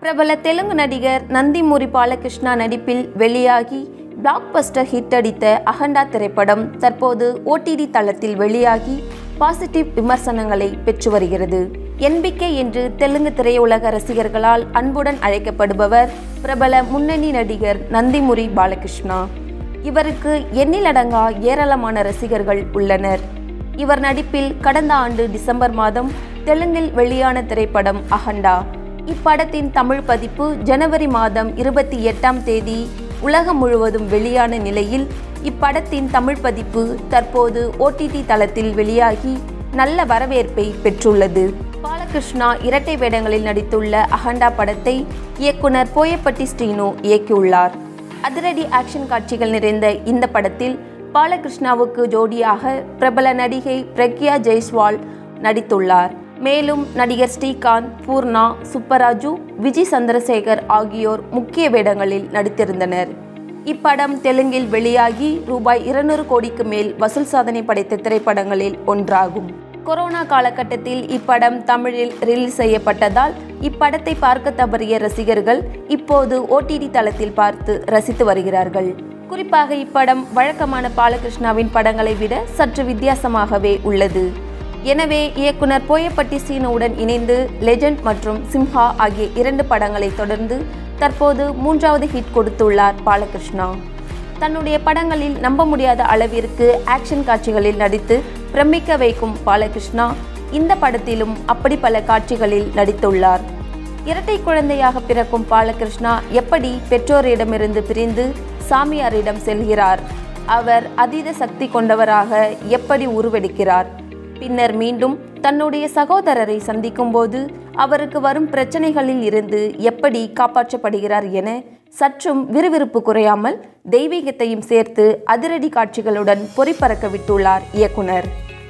பிரபல தெலுங்கு நடிகர் நந்திமுரி பாலகிருஷ்ணா நடிப்பில் வெளியாகி பிளாக் பஸ்டர் ஹிட் அடித்த அகண்டா திரைப்படம் தற்போது ஓடிடி தளத்தில் வெளியாகி பாசிட்டிவ் விமர்சனங்களை பெற்று வருகிறது என்பிகே என்று தெலுங்கு திரையுலக ரசிகர்களால் அன்புடன் அழைக்கப்படுபவர் பிரபல முன்னணி நடிகர் நந்திமுரி பாலகிருஷ்ணா இவருக்கு எண்ணிலடங்கா ஏராளமான ரசிகர்கள் உள்ளனர் இவர் நடிப்பில் கடந்த ஆண்டு டிசம்பர் மாதம் தெலுங்கில் வெளியான திரைப்படம் அகண்டா இப்படத்தின் தமிழ் பதிப்பு ஜனவரி மாதம் இருபத்தி எட்டாம் தேதி உலகம் முழுவதும் வெளியான நிலையில் இப்படத்தின் தமிழ் பதிப்பு தற்போது ஓடிடி தளத்தில் வெளியாகி நல்ல வரவேற்பை பெற்றுள்ளது பாலகிருஷ்ணா இரட்டை வேடங்களில் நடித்துள்ள அகண்டா படத்தை இயக்குனர் போயப்பட்டி ஸ்ரீனு இயக்கியுள்ளார் அதிரடி ஆக்ஷன் காட்சிகள் நிறைந்த இந்த படத்தில் பாலகிருஷ்ணாவுக்கு ஜோடியாக பிரபல நடிகை பிரக்யா ஜெய்ஸ்வால் நடித்துள்ளார் மேலும் நடிகர் ஸ்ரீகாந்த் பூர்ணா சுப்பராஜு விஜய் சந்திரசேகர் ஆகியோர் முக்கிய வேடங்களில் நடித்திருந்தனர் இப்படம் தெலுங்கில் வெளியாகி ரூபாய் இருநூறு கோடிக்கு மேல் வசூல் சாதனை படைத்த திரைப்படங்களில் ஒன்றாகும் கொரோனா காலகட்டத்தில் இப்படம் தமிழில் ரிலீஸ் செய்யப்பட்டதால் இப்படத்தை பார்க்க தவறிய ரசிகர்கள் இப்போது ஓடிடி தளத்தில் பார்த்து ரசித்து வருகிறார்கள் குறிப்பாக இப்படம் வழக்கமான பாலகிருஷ்ணாவின் படங்களை விட சற்று வித்தியாசமாகவே உள்ளது எனவே இயக்குனர் போயப்பட்டி சீனுவுடன் இணைந்து லெஜண்ட் மற்றும் சிம்ஹா ஆகிய இரண்டு படங்களை தொடர்ந்து தற்போது மூன்றாவது ஹிட் கொடுத்துள்ளார் பாலகிருஷ்ணா தன்னுடைய படங்களில் நம்ப முடியாத அளவிற்கு ஆக்ஷன் காட்சிகளில் நடித்து பிரமிக்க வைக்கும் பாலகிருஷ்ணா இந்த படத்திலும் அப்படி பல காட்சிகளில் நடித்துள்ளார் இரட்டை குழந்தையாக பிறக்கும் பாலகிருஷ்ணா எப்படி பெற்றோரிடமிருந்து பிரிந்து சாமியாரிடம் செல்கிறார் அவர் அதீத சக்தி கொண்டவராக எப்படி உருவெடுக்கிறார் பின்னர் மீண்டும் தன்னுடைய சகோதரரை சந்திக்கும்போது அவருக்கு வரும் பிரச்சனைகளில் இருந்து எப்படி காப்பாற்றப்படுகிறார் என சற்றும் விறுவிறுப்பு குறையாமல் தெய்வீகத்தையும் சேர்த்து அதிரடி காட்சிகளுடன் பொறிப்பறக்க விட்டுள்ளார் இயக்குனர்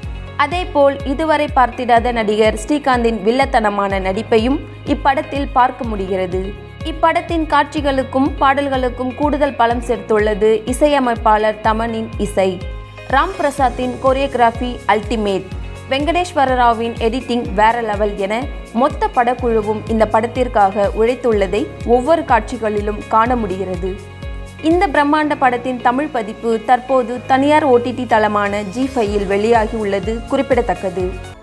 அதேபோல் இதுவரை பார்த்திடாத நடிகர் ஸ்ரீகாந்தின் வில்லத்தனமான நடிப்பையும் இப்படத்தில் பார்க்க முடிகிறது இப்படத்தின் காட்சிகளுக்கும் பாடல்களுக்கும் கூடுதல் பலம் சேர்த்துள்ளது இசையமைப்பாளர் தமனின் இசை ராம் பிரசாத்தின் கொரியோகிராஃபி அல்டிமேட் வெங்கடேஸ்வர ராவின் எடிட்டிங் வேற லெவல் என மொத்த படக்குழுவும் இந்த படத்திற்காக உழைத்துள்ளதை ஒவ்வொரு காட்சிகளிலும் காண முடிகிறது இந்த பிரம்மாண்ட படத்தின் தமிழ் பதிப்பு தற்போது தனியார் ஓடிடி தளமான ஜி ஃபையில் வெளியாகி உள்ளது குறிப்பிடத்தக்கது